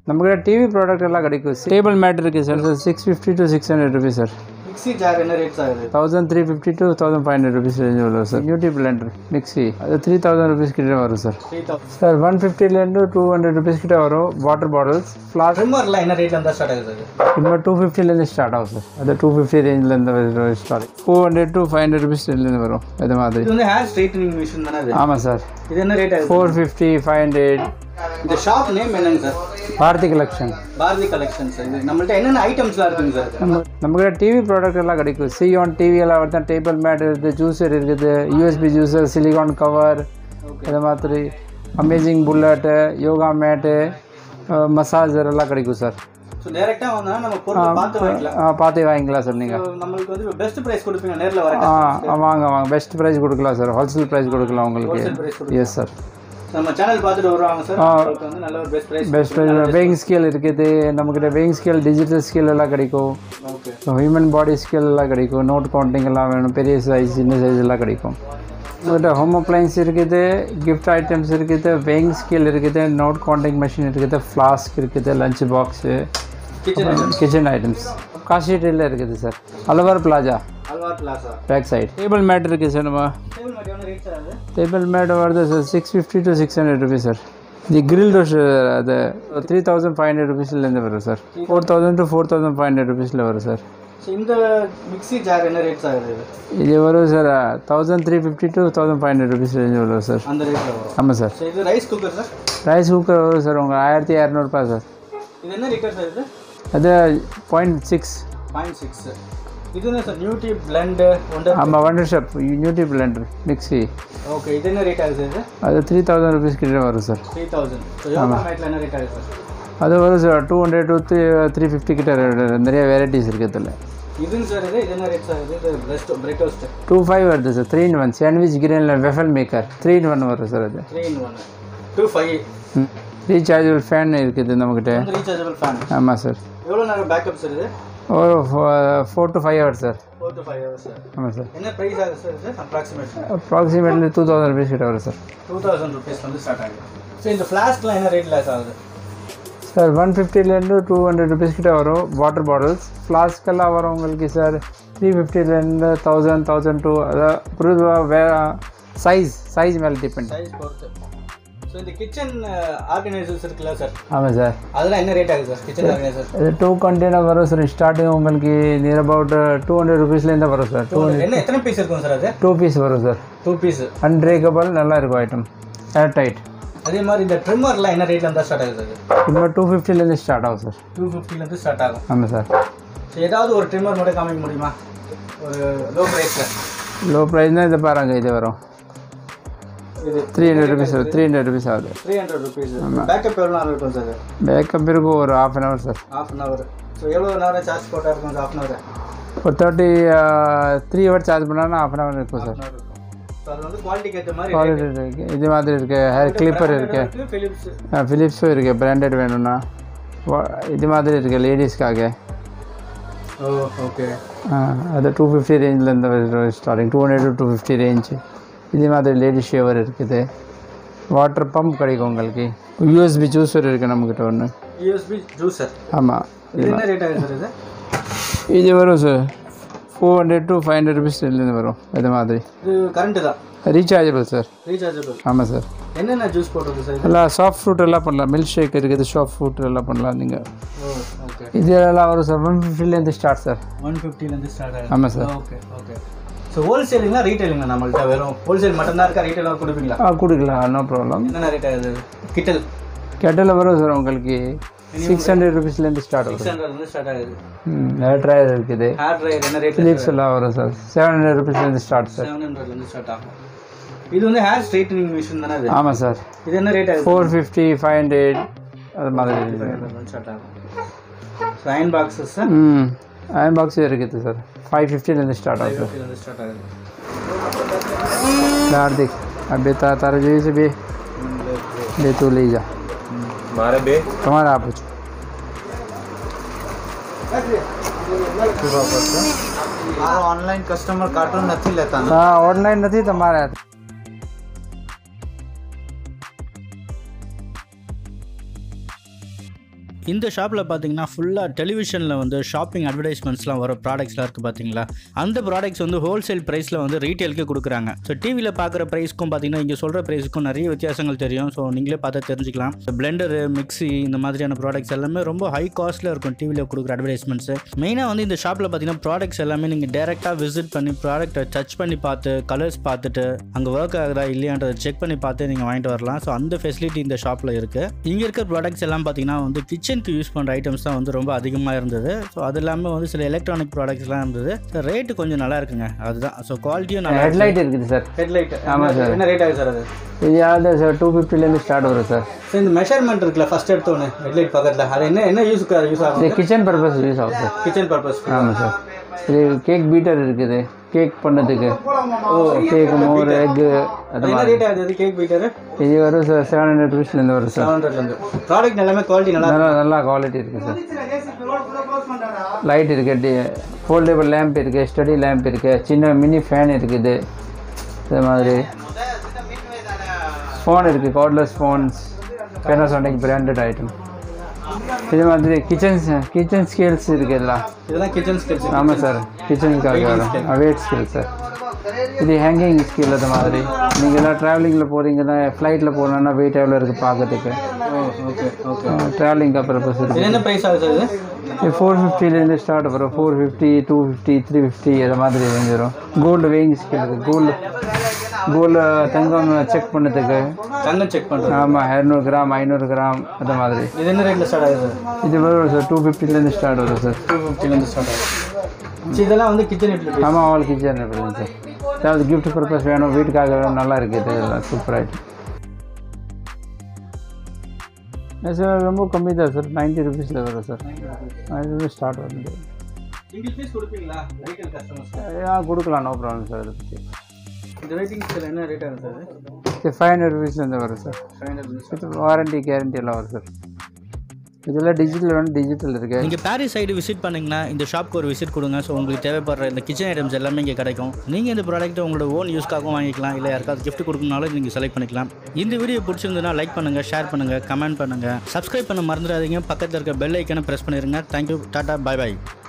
நம்மக்கிட்ட TV product எல்லாம் கிடைக்கும் டேபிள் மேட் இருக்குது sir six fifty to six hundred rupees sir mixie jar என்ன ரேட்ஸ் ஆகுது thousand three fifty to thousand five hundred rupees range வரும் sir YouTube blender mixie அது three thousand rupees கிட்ட வரும் sir three thousand sir one ஃபிஃப்டிலேருந்து two hundred rupees கிட்ட வரும் water bottles flask ட்ரிம்மர்லாம் என்ன ரேட்ல இருந்தால் ஸ்டார்ட் ஆகுது அது இப்போ டூ ஃபிஃப்டிலேருந்து ஸ்டார்ட் ஆகும் சார் அது டூ ஃபிஃப்டி ரேஞ்சிலேருந்து start four hundred to five hundred rupees ரேஞ்சிலேருந்து வரும் இது மாதிரி இது வந்து ஹேர் ஸ்ட்ரைட்டனிங் மிஷின் தானே அது ஆமாம் சார் இது என்ன ரேட் ஆகுது ஃபோர் ஃபிஃப்டி ஃபைவ் ஹண்ட்ரட் இந்த ஷாப் நேம் என்னங்க sir Bharathi collection Bharathi collection sir இது நம்மள்ட்ட என்னென்ன ஐட்டம்ஸ்லாம் இருக்குங்க சார் நம்ம நம்மக்கிட்ட டிவி ப்ராடக்ட் எல்லாம் கிடைக்கும் சிஆன் டிவி எல்லாம் வருது டேபிள் மேட் இருக்குது ஜூஸர் இருக்குது யூஎஸ்பி ஜூஸர் சிலிகான் கவர் இது மாதிரி amazing bullet yoga mat massager எல்லாம் கிடைக்கும் சார் ஸோ டேரெக்டாக வந்தால் நம்ம பொருள் பார்த்து வாங்கிக்கலாம் ஆ, பார்த்து வாங்கிக்கலாம் சார் நீங்கள் So, நம்மளுக்கு வந்து பெஸ்ட் ப்ரைஸ் கொடுப்பீங்க நேரில் வர ஆ வாங்க வாங்க பெஸ்ட் ப்ரைஸ் கொடுக்கலாம் சார் ஹோல்சேல் ப்ரைஸ் கொடுக்கலாம் உங்களுக்கு ப்ரைஸ் எஸ் சார் நம்ம சேனல் பார்த்துட்டு வருவாங்க சார் உங்களுக்கு வந்து நல்ல ஒரு best price best price weighing scale இருக்குது நம்மக்கிட்ட வெயிங் ஸ்கேல் டிஜிட்டல் ஸ்கேல் எல்லாம் கிடைக்கும் ஓகே ஹியூமன் பாடி ஸ்கேல் எல்லாம் கிடைக்கும் நோட் கவுண்டிங் எல்லாம் வேணும் பெரிய சைஸ் சின்ன சைஸ் எல்லாம் கிடைக்கும் உங்கள்கிட்ட ஹோம் அப்ளைன்ஸ் இருக்குது கிஃப்ட் ஐட்டம்ஸ் இருக்குது வெயிங் ஸ்கேல் இருக்குது நோட் கவுண்டிங் மிஷின் இருக்குது ஃப்ளாஸ்க் இருக்குது lunch box kitchen kitchen items காஷிட்டில் இருக்குது sir Alwar plaza Alwar plaza back side table mat இருக்குது சார் நம்ம டேபிள் மேட் எவ்வளோ ரேட் சார் அது ಟೇಬಲ್ ಮ್ಯಾಟ್ வருது sir six fifty to six hundred rupees sir the grill டோஷ் அது த்ரீ தௌசண்ட் ஃபைவ் ஹண்ட்ரட் ருபீஸ்லேருந்து வரும் sir four thousand to four thousand five hundred ருபீஸில் வரும் சார் ஸோ இந்த மிக்ஸி ஜார் என்ன ரேட்ஸ் ஆகுது இது? இது வரும் sir thousand three fifty to thousand five hundred rupees range வரும் சார் அந்த ரேட்டில் வரும் ஆமாம் சார் ஸோ இது rice cooker sir rice cooker வரும் சார் உங்கள் ஆயிரத்தி இரநூறுபா சார் இது என்ன லிட்டர் சார் இது அது பாயிண்ட் சிக்ஸ் பாயிண்ட் சிக்ஸ் இது என்ன சார் நியூட்டி பிளண்டு ஒண்டர் ஆமாம் wonder shop unity blender mixie okay இது என்ன ரேட் ஆகுது இது அது த்ரீ தௌசண்ட் ருபீஸ் கிட்ட வரும் sir three thousand so yoga மேட்டில் என்ன ரேட் ஆகுது சார் அது வரும் sir two hundred to three three fifty கிட்ட நிறைய வெரைட்டிஸ் இருக்குது இதில் இதுங்க சார் இது இது என்ன ரேட் ஆகுது இது பிரெஸ்ட் பிரெட் டோஸ்ட் டூ ஃபைவ் வருது sir three in one sandwich கிரேனில் waffle maker three in one வரும் சார் அது three in one two five rechargeable fan இருக்குது நம்மக்கிட்ட வந்து ரீசார்ஜபிள் ஃபேன் ஆமாம் சார் எவ்வளோ நேரம் பேக்கப் சார் இது ஒரு four to five hours sir four to five hours sir ஆமாம் சார் என்ன ப்ரைஸ் ஆகுது சார் இது approximately approximately two thousand rupees கிட்ட வரும் சார் டூ தௌசண்ட் ருபீஸ் வந்து ஸ்டார்ட் ஆகுது ஸோ இந்த ஃப்ளாஸ்க்லாம் என்ன ரேட் லேஸ் ஆகுது சார் ஒன் ஃபிஃப்டிலேருந்து டூ ஹண்ட்ரட் ருபீஸ் கிட்ட வரும் வாட்டர் பாட்டில்ஸ் ஃப்ளாஸ்க்கெல்லாம் வரும் உங்களுக்கு சார் த்ரீ ஃபிஃப்டிலேருந்து தௌசண்ட் தௌசண்ட் டூ அதாவது வே சைஸ் சைஸ் மேலே டிபெண்ட் சைஸ் பொறுத்து ஸோ இந்த கிச்சன் ஆர்கனைசர்ஸ் இருக்குல்ல சார் ஆமாம் சார் அதெல்லாம் என்ன ரேட் ஆகுது சார் கிச்சன் ஆர்கனைசர் இது டூ கண்டெய்னர் வரும் சார் ஸ்டார்டிங் உங்களுக்கு நியர் அபவுட் டூ ஹண்ட்ரட் ருபீஸ்லேருந்து வரும் சார் டூ என்ன எத்தனை பீஸ் இருக்கும் சார் அது டூ பீஸ் வரும் சார் டூ பீஸ் அன்பிரேக்கபிள் நல்லா இருக்கும் ஐட்டம் ஏர் டைட் அதே மாதிரி இந்த ட்ரிம்மர்லாம் என்ன ரேட்ல இருந்தால் ஸ்டார்ட் ஆகுது அது இப்போ டூ ஃபிஃப்டிலேருந்து ஸ்டார்ட் ஆகும் சார் டூ ஃபிஃப்டிலேருந்து ஸ்டார்ட் ஆகும் ஆமாம் சார் ஸோ ஏதாவது ஒரு ட்ரிம்மர் மட்டும் காமிக்க முடியுமா ஒரு லோ ப்ரைஸில் லோ ப்ரைஸ்னால் இதை பாருங்க இது வரும் இது three hundred rupees three hundred rupees ஆகுது த்ரீ ஹண்ட்ரட் ருபீஸ் பேக்கப் எவ்வளோ நேரம் இருக்கும் சார் பேக்கப் இருக்கும் ஒரு half an hour sir half an hour so எவ்வளோ நேரம் சார்ஜ் போட்டால் இருக்கும் சார் ஹாஃப் அன் ஹவர் ஒரு தேர்ட்டி த்ரீ ஹவர் சார்ஜ் பண்ணால் ஹாஃப் அன் ஹவர் இருக்கும் சார் இருக்கும் ஸோ அது வந்து குவாலிட்டிக்கு ஏற்ற மாதிரி குவாலிட்டி இருக்குது இது மாதிரி இருக்குது ஹேர் கிளிப்பர் இருக்குது ஃபிலிப்ஸ் ஃபிலிப்ஸும் இருக்குது பிராண்டட் வேணும்னா வா- இது மாதிரி இருக்குது லேடிஸ்க்காக ஓ ஓகே அது டூ ஃபிஃப்டி ரேஞ்சிலேருந்து starting two hundred to two fifty range இது மாதிரி லேடிஸ் ஷேவர் இருக்குது வாட்டர் பம்ப் கிடைக்கும் உங்களுக்கு யூஎஸ்பி ஜூஸர் இருக்குது நம்மக்கிட்ட ஒன்று யூஎஸ்பி ஜூஸர் ஆமாம் இது என்ன ரேட் ஆகுது சார் இது இது வரும் sir four hundred to five hundred ருபீஸ்லேருந்து வரும் இது மாதிரி இது கரண்ட்டு தான் ரீசார்ஜபிள் சார் ரீசார்ஜபிள் ஆமாம் சார் என்னென்ன ஜூஸ் போட்டுருக்கு சார் இது எல்லாம் சாஃப்ட் ஃப்ரூட் எல்லாம் பண்ணலாம் மில்க் ஷேக் இருக்குது சாஃப்ட் ஃப்ரூட் எல்லாம் பண்ணலாம் நீங்கள் ஓ ஓகே இது எல்லாம் வரும் சார் ஒன் ஃபிஃப்டிலேருந்து ஸ்டார்ட் சார் ஒன் ஃபிஃப்டிலேருந்து ஸ்டார்ட் ஆகுது ஆமாம் சார் ஓகே ஓகே ஸோ ஹோல்சேலிங்களா ரீட்டைலிங்களா நம்மள்ட்ட வெறும் ஹோல்சேல் மட்டும்தான் இருக்கா ரீட்டைலாக கொடுப்பீங்களா ஆ கொடுக்கலாம் நோ ப்ராப்ளம் என்னென்ன ரேட் ஆகுது கிட்டல் கெட்டில் வரும் சார் உங்களுக்கு சிக்ஸ் ஹண்ட்ரட் ருபீஸ்லேருந்து ஸ்டார்ட் சிக்ஸ் ஆகும் ஹண்ட்ரட்லேருந்து ஸ்டார்ட் ஆகுது ம் ஹேர் ட்ரையர் இருக்குது ஹேர் ட்ரையர் என்ன ரேட் ஃபிலிப்ஸ் எல்லாம் வரும் சார் செவன் ஹண்ட்ரட் ருபீஸ்லேருந்து ஸ்டார்ட் சார் செவன் ஹண்ட்ரட்லேருந்து ஸ்டார்ட் ஆகும் இது வந்து ஹேர் ஸ்ட்ரைட்டனிங் மிஷின் தானே அது ஆமாம் சார் இது என்ன ரேட் ஆகுது ஃபோர் ஃபிஃப்டி ஃபைவ் ஹண்ட்ரட் அது மாதிரி ஸ்டார்ட் ஆகும் ஸோ அயன் பாக்ஸஸ் சார் ம் அயன் பாக்ஸ் இருக்குது சார் ஃபைவ் ஃபிஃப்டிலேருந்து ஸ்டார்ட் ஆகும் சார் ஃபிஃப்டிலேருந்து ஸ்டார்ட் ஆகுது हार्दिक अभी ता तारा जोई से बे ले तू ले जा મારે બે તમારે આપું છું મારો ઓનલાઈન કસ્ટમર કાર્ટૂન નથી લેતા ને હા ઓનલાઈન નથી તમારે இந்த ஷாப்பில் பார்த்தீங்கன்னா ஃபுல்லாக டெலிவிஷனில் வந்து ஷாப்பிங் அட்வர்டைஸ்மெண்ட்ஸ்லாம் வர ப்ராடக்ட்ஸ்லாம் இருக்குது பார்த்தீங்களா அந்த ப்ராடக்ட்ஸ் வந்து ஹோல்சேல் ப்ரைஸில் வந்து ரீட்டெயிலுக்கு கொடுக்குறாங்க ஸோ டிவியில் பார்க்குற ப்ரைஸ்க்கும் பார்த்தீங்கன்னா இங்கே சொல்கிற ப்ரைஸுக்கும் நிறைய வித்தியாசங்கள் தெரியும் ஸோ நீங்களே பார்த்து தெரிஞ்சுக்கலாம் பிளெண்டரு மிக்ஸி இந்த மாதிரியான ப்ராடக்ட்ஸ் எல்லாமே ரொம்ப ஹை காஸ்ட்டில் இருக்கும் டிவியில் கொடுக்குற அட்வர்டைஸ்மெண்ட்ஸு மெயினாக வந்து இந்த ஷாப்பில் பார்த்தீங்கன்னா ப்ராடக்ட்ஸ் எல்லாமே நீங்கள் டேரெக்டாக விசிட் பண்ணி ப்ராடக்ட்டை டச் பண்ணி பார்த்து கலர்ஸ் பார்த்துட்டு அங்கே ஒர்க் ஆகுதா இல்லையான்றதை செக் பண்ணி பார்த்து நீங்கள் வாங்கிட்டு வரலாம் ஸோ அந்த ஃபெசிலிட்டி இந்த ஷாப்பில் இருக்குது இங்கே இருக்க ப்ராடக்ட்ஸ் எல்லாம் பார்த்தீங்கன்னா வந்து கிச்சனுக்கு யூஸ் பண்ணுற ஐட்டம்ஸ் தான் வந்து ரொம்ப அதிகமாக இருந்தது ஸோ அது இல்லாமல் வந்து சில எலக்ட்ரானிக் ப்ராடக்ட்ஸ்லாம் இருந்தது ஸோ ரேட்டு கொஞ்சம் நல்லா இருக்குங்க அதுதான் ஸோ குவாலிட்டியும் நல்லா இருக்கு. ஹெட்லைட் இருக்குது சார் ஹெட்லைட் ஆமா சார். என்ன ரேட் ஆகுது சார் அது இது யாவது சார் டூ ஃபிஃப்டிலேருந்து ஸ்டார்ட் வரும் சார் சார் இந்த மெஷர்மெண்ட் இருக்குல்ல ஃபர்ஸ்ட் எடுத்தோன்னே ஹெட்லைட் பக்கத்தில் அது என்ன என்ன யூஸுக்கு யூஸ் ஆகும் இது கிச்சன் பர்பஸ் யூஸ் ஆகும் சார் கிச்சன் பர்பஸ் ஆமாம் சார் இது கேக் பீட்டர் இருக்குது கேக் பண்ணதுக்கு கேக் மோர் எக்கு அது என்ன மாதிரி ரேட் ஆகுது கேக் பீட்டர் இது வரும் சார் செவன் ஹண்ட்ரட் ருபீஸ்லேருந்து வரும் சார் செவன் ஹண்ட்ரட்லேருந்து ப்ராடக்ட் எல்லாமே குவாலிட்டி நல்லா நல்லா நல்லா குவாலிட்டி இருக்குது சார் லைட் இருக்குது ஃபோல்டபுள் லேம்ப் இருக்குது ஸ்டடி லேம்ப் இருக்குது சின்ன மினி ஃபேன் இருக்குது இது மாதிரி ஃபோன் இருக்குது cordless phones Panasonic branded item இது மாதிரி கிச்சன் கிச்சன் ஸ்கேல்ஸ் இருக்குது எல்லாம் இதெல்லாம் கிச்சன் ஸ்கில்ஸ் ஆமாம் சார் கிச்சனுக்காக வரும் வெயிட் ஸ்கில் சார் இது ஹேங்கிங் ஸ்கில் அது மாதிரி நீங்கள் எல்லாம் ட்ராவலிங்கில் போகிறீங்கன்னா ஃப்ளைட்டில் போகணுன்னா வெயிட் எவ்வளோ இருக்குது பார்க்கறதுக்கு ஓகே ஓகே ட்ராவலிங் பர்பஸ் இருக்குது இது என்ன ப்ரைஸ் ஆகுது சார் இது இது ஃபோர் ஃபிஃப்டிலேருந்து ஸ்டார்ட் வரும் four fifty two fifty three fifty அது மாதிரி ரேஞ்ச் வரும் கோல்டு வெயிங் ஸ்கில் இருக்குது கோல்டு கோல்டு தங்கம் செக் பண்ணதுக்கு தங்கம் செக் பண்ணுறது ஆமாம் இரநூறு கிராம் ஐநூறு கிராம் அது மாதிரி இது என்ன ரேட்டில் ஸ்டார்ட் ஆகுது இது வரும் சார் டூ ஃபிஃப்டிலேருந்து ஸ்டார்ட் வரும் சார் டூ ஃபிஃப்டிலேருந்து ஸ்டார்ட் ஆகுது சரி இதெல்லாம் வந்து கிச்சன் எப்படி ஆமாம் அவள் கிச்சன் இருக்குது சார் ஏதாவது கிஃப்ட் பர்பஸ் வேணும் வீட்டுக்காக வேணும் நல்லா இருக்குது இதெல்லாம் சூப்பராகிட்டு சார் ரொம்ப கம்மி தான் சார் நைன்ட்டி ருபீஸில் வரும் சார் நைன்ட்டி ருபீஸ் ஸ்டார்ட் வருது சிங்கிள் பீஸ் கொடுப்பீங்களா ரீட்டைல் கஸ்டமர்ஸ் ஆ கொடுக்கலாம் நோ ப்ராப்ளம் சார் அதை பற்றி இந்த ரேட்டிங் சார் என்ன ரேட் ஆகுது சார் இது ஃபைவ் ஹண்ட்ரட் ருபீஸ்லேருந்து வரும் சார் ஃபைவ் ஹண்ட்ரட் இது வாரண்டி கேரண்டி எல்லாம் வரும் சார் இதெல்லாம் டிஜிட்டல் வேணும் டிஜிட்டல் இருக்குது நீங்கள் பாரிஸ் சைடு விசிட் பண்ணிங்கன்னா இந்த ஷாப்க்கு ஒரு விசிட் கொடுங்க ஸோ உங்களுக்கு தேவைப்படுற இந்த கிச்சன் ஐட்டம்ஸ் எல்லாமே இங்கே கிடைக்கும் நீங்கள் இந்த ப்ராடக்ட்டை உங்களோட ஓன் யூஸ்க்காகவும் வாங்கிக்கலாம் இல்லை யாருக்காவது gift கொடுக்கணுனாலும் நீங்கள் செலக்ட் பண்ணிக்கலாம் இந்த வீடியோ பிடிச்சிருந்ததுன்னா லைக் பண்ணுங்கள் ஷேர் பண்ணுங்கள் கமெண்ட் பண்ணுங்கள் சப்ஸ்கிரைப் பண்ண மறந்துடாதீங்க பக்கத்தில் இருக்க பெல் ஐக்கனை ப்ரெஸ் பண்ணிடுங்க தேங்க்யூ டாட்டா பை பை